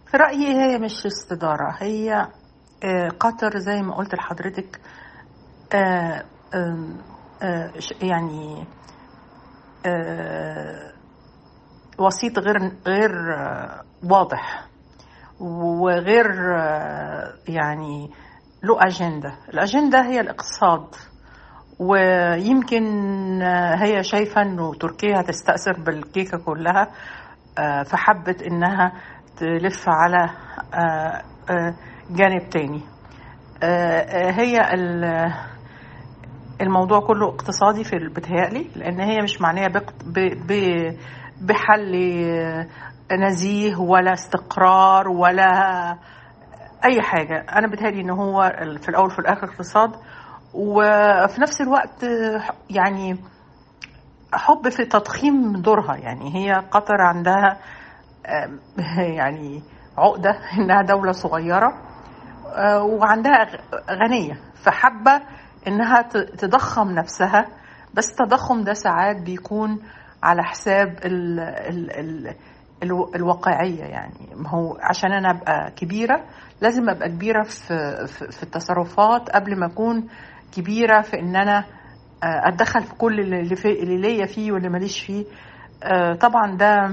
في رأيي هي مش استدارة هي آه، قطر زي ما قلت لحضرتك آه، آم، آه، ش- يعني آه، وسيط غير غير آه، واضح وغير آه، يعني له أجندة الأجندة هي الاقتصاد ويمكن آه، هي شايفة انه تركيا هتستأثر بالكيكة كلها آه، فحبت انها تلف على آه، آه، جانب تاني آه، آه، هي ال- الموضوع كله اقتصادي في بتهيألي لان هي مش معنيه بق- ب- ب- بحل آه، نزيه ولا استقرار ولا اي حاجه انا بتهيألي ان هو ال- في الاول وفي الاخر اقتصاد وفي نفس الوقت آه، يعني حب في تضخيم دورها يعني هي قطر عندها آم، يعني عقدة إنها دولة صغيرة آه، وعندها غ- غنية فحابة إنها ت- تضخم نفسها بس التضخم ده ساعات بيكون على حساب ال ال ال الو- الواقعية يعني ما هو عشان أنا أبقى كبيرة لازم أبقى كبيرة في, في, في التصرفات قبل ما أكون كبيرة في إن أنا آه، أتدخل في كل اللي, في اللي ليا فيه واللي ماليش فيه آه، طبعا ده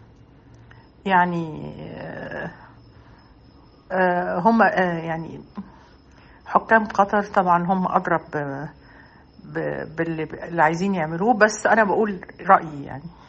يعني آه، آه، هم آه، يعني حكام قطر طبعا هم أضرب ب- ب- باللي اللي عايزين يعملوه بس أنا بقول رأيي يعني